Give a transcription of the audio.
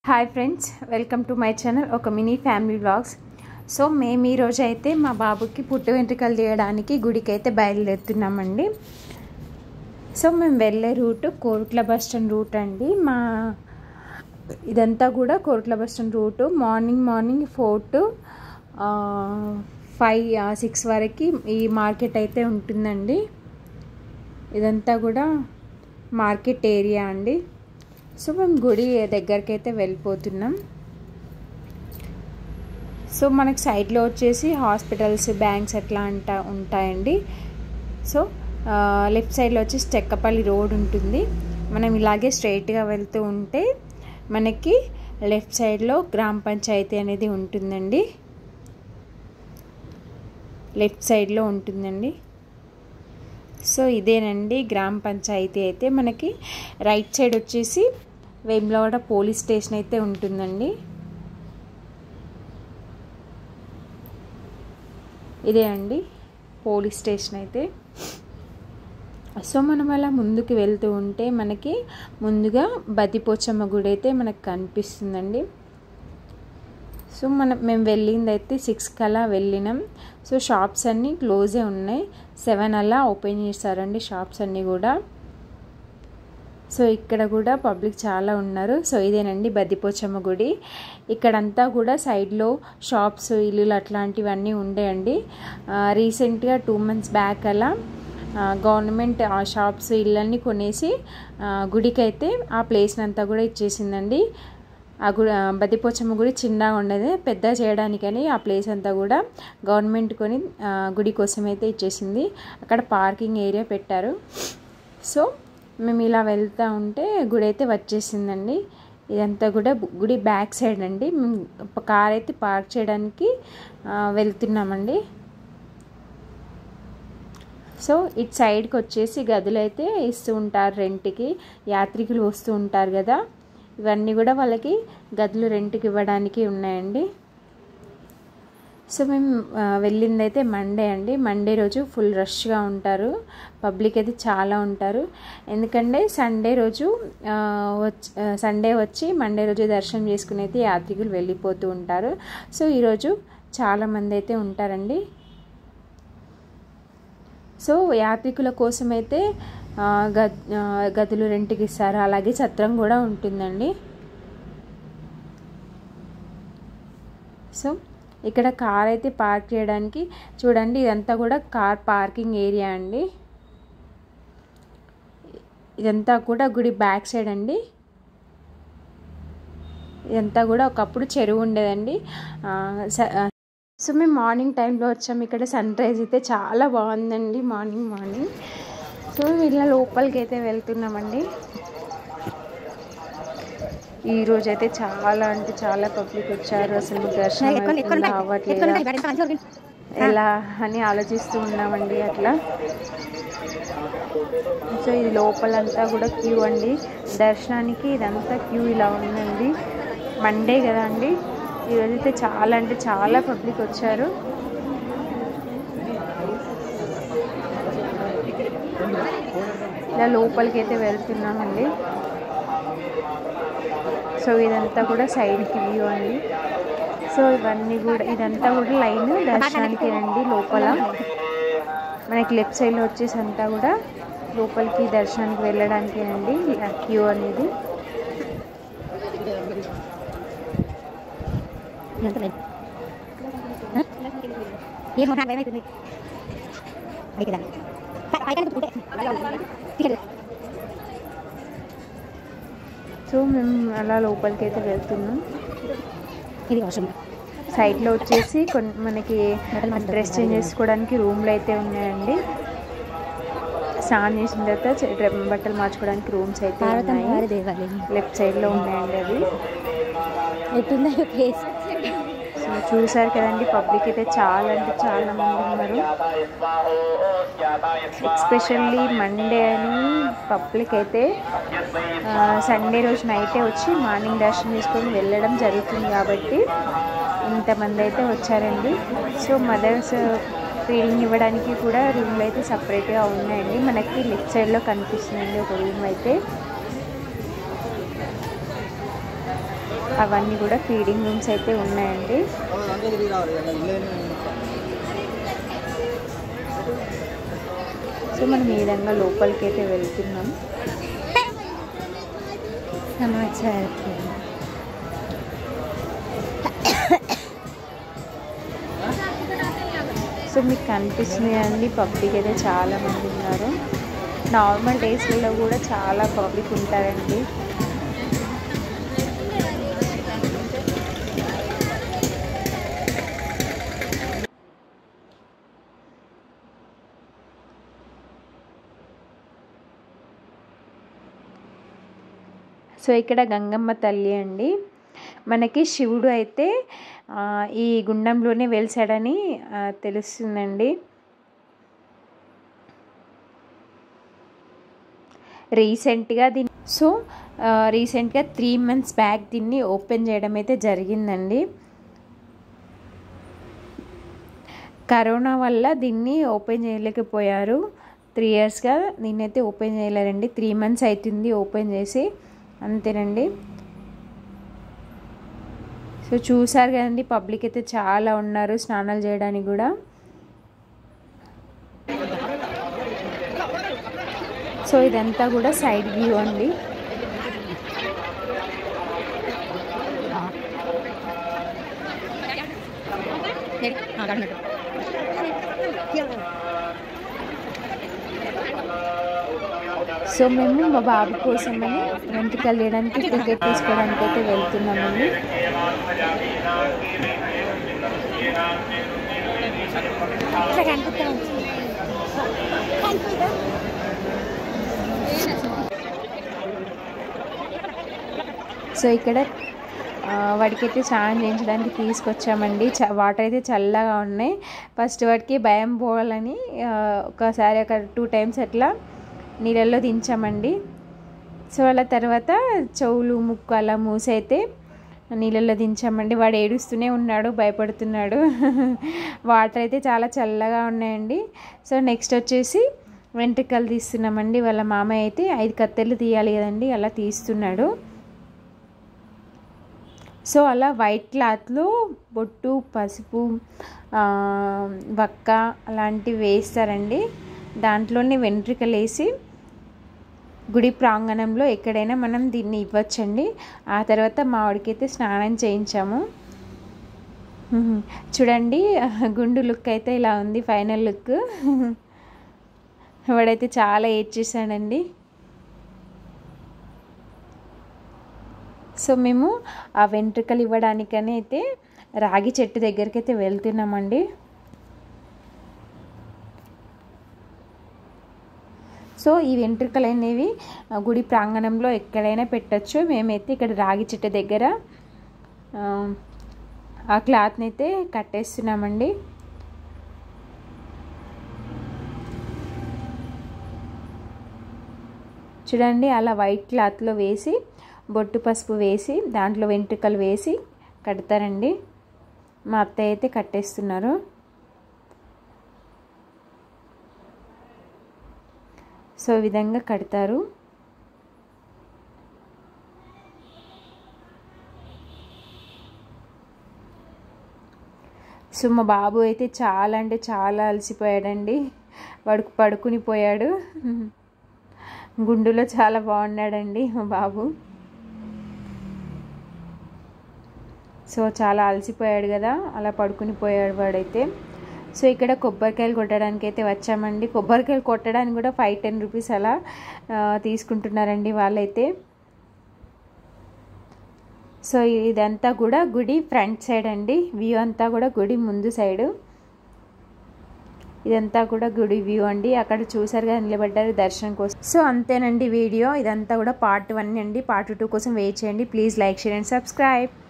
Hi friends welcome to my channel ఒక mini family vlogs so మేము ఈరోజు అయితే మా బాబుకి పుట్టు వెంట్రుకలు తీయడానికి గుడికి అయితే బయలుదేరుతున్నామండి సో మేము వెళ్ళే route Korutla bus stand route అండి మా ఇదంతా కూడా Korutla bus stand route morning morning four to five six వరకు ఈ మార్కెట్ అయితే ఉంటుందండి ఇదంతా కూడా మార్కెట్ ఏరియా అండి సో మేము గుడి దగ్గరికి అయితే వెళ్ళిపోతున్నాం సో మనకి సైడ్లో వచ్చేసి హాస్పిటల్స్ బ్యాంక్స్ అట్లా అంట ఉంటాయండి సో లెఫ్ట్ సైడ్లో వచ్చేసి చెక్కపల్లి రోడ్ ఉంటుంది మనం ఇలాగే స్ట్రైట్గా వెళ్తూ ఉంటే మనకి లెఫ్ట్ సైడ్లో గ్రామ పంచాయతీ అనేది ఉంటుందండి లెఫ్ట్ సైడ్లో ఉంటుందండి సో ఇదేనండి గ్రామ పంచాయతీ అయితే మనకి రైట్ సైడ్ వచ్చేసి వేములవాడ పోలీస్ స్టేషన్ అయితే ఉంటుందండి ఇదే అండి పోలీస్ స్టేషన్ అయితే సో మనం అలా ముందుకు వెళ్తూ ఉంటే మనకి ముందుగా బతిపోచమ్మ గుడి అయితే మనకు కనిపిస్తుందండి సో మనం మేము వెళ్ళింది అయితే సిక్స్కి అలా వెళ్ళినాం సో షాప్స్ అన్నీ క్లోజే ఉన్నాయి సెవెన్ అలా ఓపెన్ చేస్తారండి షాప్స్ అన్నీ కూడా సో ఇక్కడ కూడా పబ్లిక్ చాలా ఉన్నారు సో ఇదేనండి బద్దిపోచమ్మ గుడి ఇక్కడంతా కూడా సైడ్లో షాప్స్ ఇల్లులు అట్లాంటివన్నీ ఉండేయండి రీసెంట్గా టూ మంత్స్ బ్యాక్ అలా గవర్నమెంట్ ఆ షాప్స్ ఇళ్ళన్నీ కొనేసి గుడికి అయితే ఆ ప్లేస్ని అంతా కూడా ఇచ్చేసిందండి ఆ గుడి బద్దిపోచమ్మ గుడి చిన్నగా ఉండేది పెద్ద చేయడానికని ఆ ప్లేస్ అంతా కూడా గవర్నమెంట్ కొని గుడి కోసం అయితే ఇచ్చేసింది అక్కడ పార్కింగ్ ఏరియా పెట్టారు సో మేము ఇలా వెళ్తూ ఉంటే గుడి అయితే వచ్చేసిందండి ఇదంతా కూడా గుడి బ్యాక్ సైడ్ అండి మేము కార్ అయితే పార్క్ చేయడానికి వెళ్తున్నామండి సో ఇటు సైడ్కి వచ్చేసి గదులు అయితే ఇస్తూ ఉంటారు రెంట్కి యాత్రికులు వస్తూ ఉంటారు కదా ఇవన్నీ కూడా వాళ్ళకి గదులు రెంట్కి ఇవ్వడానికి ఉన్నాయండి సో మేము వెళ్ళింది అయితే మండే అండి మండే రోజు ఫుల్ రష్గా ఉంటారు పబ్లిక్ అయితే చాలా ఉంటారు ఎందుకంటే సండే రోజు వచ్చి సండే వచ్చి మండే రోజు దర్శనం చేసుకుని అయితే యాత్రికులు వెళ్ళిపోతూ ఉంటారు సో ఈరోజు చాలామంది అయితే ఉంటారండి సో యాత్రికుల కోసం అయితే గదులు రెంట్కి ఇస్తారు అలాగే సత్రం కూడా ఉంటుందండి సో ఇక్కడ కార్ అయితే పార్క్ చేయడానికి చూడండి ఇదంతా కూడా కార్ పార్కింగ్ ఏరియా అండి ఇదంతా కూడా గుడి బ్యాక్ సైడ్ అండి ఇదంతా కూడా ఒకప్పుడు చెరువు ఉండేదండి సో మేము మార్నింగ్ టైంలో వచ్చాము ఇక్కడ సన్ రైజ్ అయితే చాలా బాగుందండి మార్నింగ్ మార్నింగ్ సో ఇలా లోపలికి అయితే వెళ్తున్నామండి ఈ రోజు అయితే చాలా అంటే చాలా పబ్లిక్ వచ్చారు అసలు దర్శనం అవ్వట్లేదు ఎలా అని ఆలోచిస్తూ ఉన్నామండి అట్లా సో ఇది లోపలంతా కూడా క్యూ అండి దర్శనానికి ఇదంతా క్యూ ఇలా ఉందండి మండే కదా అండి ఈరోజైతే చాలా అంటే చాలా పబ్లిక్ వచ్చారు ఇలా లోపలికి అయితే వెళ్తున్నామండి సో ఇదంతా కూడా సైడ్కి వ్యూ అండి సో ఇవన్నీ కూడా ఇదంతా కూడా లైన్ దర్శనానికి రండి లోపల మనకి లెఫ్ట్ సైడ్లో వచ్చేసి అంతా కూడా లోపలికి దర్శనానికి వెళ్ళడానికి అండి క్యూ అనేది ఏమో నాకు భయమవుతుంది కదా సో మేము అలా లోపలికి అయితే వెళ్తున్నాం ఇది అవసరం సైడ్లో వచ్చేసి కొన్ని మనకి డ్రెస్ చేంజ్ చేసుకోవడానికి రూమ్లు అయితే ఉన్నాయండి స్నానం చేసిన తర్వాత బట్టలు మార్చుకోవడానికి రూమ్స్ అయితే ఉన్నాయి లెఫ్ట్ సైడ్లో ఉన్నాయండి అవి ఎట్టుందో ప్లేస్ సో చూసారు కదండి పబ్లిక్ అయితే చాలా అంటే చాలా మంది ఉన్నారు ఎస్పెషల్లీ మండే అని పబ్లిక్ అయితే సండే రోజు నైటే వచ్చి మార్నింగ్ దర్శనం చేసుకొని వెళ్ళడం జరుగుతుంది కాబట్టి ఇంతమంది అయితే వచ్చారండి సో మదర్స్ ఫీడింగ్ ఇవ్వడానికి కూడా రూమ్లు అయితే సపరేట్గా ఉన్నాయండి మనకి లెఫ్ట్ సైడ్లో కనిపిస్తుందండి ఒక రూమ్ అయితే అవన్నీ కూడా ఫీడింగ్ రూమ్స్ అయితే ఉన్నాయండి సో మనం ఈ విధంగా లోపలికి అయితే వెళ్తున్నాం సమాచారం సో మీకు కనిపిస్తుంది అండి పబ్లిక్ అయితే చాలా మంది ఉన్నారు నార్మల్ డేస్లలో కూడా చాలా పబ్లిక్ ఉంటారండి సో ఇక్కడ గంగమ్మ తల్లి అండి మనకి శివుడు అయితే ఆ, ఈ గుండంలోనే వెలిసాడని ఆ, తెలుస్తుందండి రీసెంట్గా దీన్ని సో ఆ, రీసెంట్గా త్రీ మంత్స్ బ్యాక్ దీన్ని ఓపెన్ చేయడం అయితే జరిగిందండి కరోనా వల్ల దీన్ని ఓపెన్ చేయలేకపోయారు త్రీ ఇయర్స్గా దీన్ని అయితే ఓపెన్ చేయలేరండి త్రీ మంత్స్ అవుతుంది ఓపెన్ చేసి అంతేనండి సో చూసారు కదండి పబ్లిక్ అయితే చాలా ఉన్నారు స్నానాలు చేయడానికి కూడా సో ఇదంతా కూడా సైడ్ వ్యూ అండి సో మేము మా బాబు కోసమని వెంట్రుకలు తీయడానికి టికెట్ తీసుకోవడానికి అయితే వెళ్తున్నామండి ఇట్లా కనిపిస్తా ఉంది. సో ఇక్కడ ఆ, వాడికైతే స్నానం చేయించడానికి తీసుకొచ్చామండి చ వాటర్ అయితే చల్లగా ఉన్నాయి ఫస్ట్ వాడికి భయం పోవాలని ఆ, ఒకసారి ఒక టూ టైమ్స్ అట్లా నీళ్ళల్లో దించామండి సో అలా తర్వాత చెవులు ముక్కు అలా మూసి అయితే నీళ్ళల్లో దించామండి వాడు ఏడుస్తూనే ఉన్నాడు భయపడుతున్నాడు వాటర్ అయితే చాలా చల్లగా ఉన్నాయండి సో నెక్స్ట్ వచ్చేసి వెంట్రుకలు తీస్తున్నామండి వాళ్ళ మామయ్య అయితే ఐదు కత్తెలు తీయాలి కదండి అలా తీస్తున్నాడు సో అలా వైట్ క్లాత్లో బొట్టు పసుపు ఆ, వక్క అలాంటివి వేస్తారండి దాంట్లోనే వెంట్రుకలు వేసి గుడి ప్రాంగణంలో ఎక్కడైనా మనం దీన్ని ఇవ్వచ్చండి ఆ తర్వాత మా వాడికైతే స్నానం చేయించాము హ్మ్. చూడండి గుండు లుక్ అయితే ఇలా ఉంది ఫైనల్ లుక్ వాడైతే చాలా ఏడ్చేసాడండి సో మేము ఆ వెంట్రుకలు ఇవ్వడానికని అయితే రాగి చెట్టు దగ్గరికి అయితే వెళ్తున్నామండి సో ఈ వెంట్రుకలు అనేవి ఆ, గుడి ప్రాంగణంలో ఎక్కడైనా పెట్టచ్చు మేమైతే ఇక్కడ రాగి చెట్టు దగ్గర ఆ, ఆ క్లాత్ని అయితే కట్టేస్తున్నామండి చూడండి అలా వైట్ క్లాత్లో వేసి బొట్టు పసుపు వేసి దాంట్లో వెంట్రుకలు వేసి కడతారండి మా అత్తయ్య అయితే కట్టేస్తున్నారు సో ఈ విధంగా కడతారు సో మా బాబు అయితే చాలా అంటే చాలా అలసిపోయాడండి వాడు పడుకుని పోయాడు గుండులో చాలా బాగున్నాడండి మా బాబు సో చాలా అలసిపోయాడు కదా అలా పడుకుని పోయాడు వాడైతే సో ఇక్కడ కొబ్బరికాయలు కొట్టడానికి అయితే వచ్చామండి కొబ్బరికాయలు కొట్టడానికి కూడా ఫైవ్ టెన్ రూపీస్ అలా ఆ, తీసుకుంటున్నారండి వాళ్ళైతే సో ఇదంతా కూడా గుడి ఫ్రంట్ సైడ్ అండి వ్యూ అంతా కూడా గుడి ముందు సైడు ఇదంతా కూడా గుడి వ్యూ అండి అక్కడ చూసారు కదా నిలబడ్డారు దర్శనం కోసం సో అంతేనండి వీడియో ఇదంతా కూడా పార్ట్ వన్ అండి పార్ట్ టూ కోసం వెయిట్ చేయండి please like share and subscribe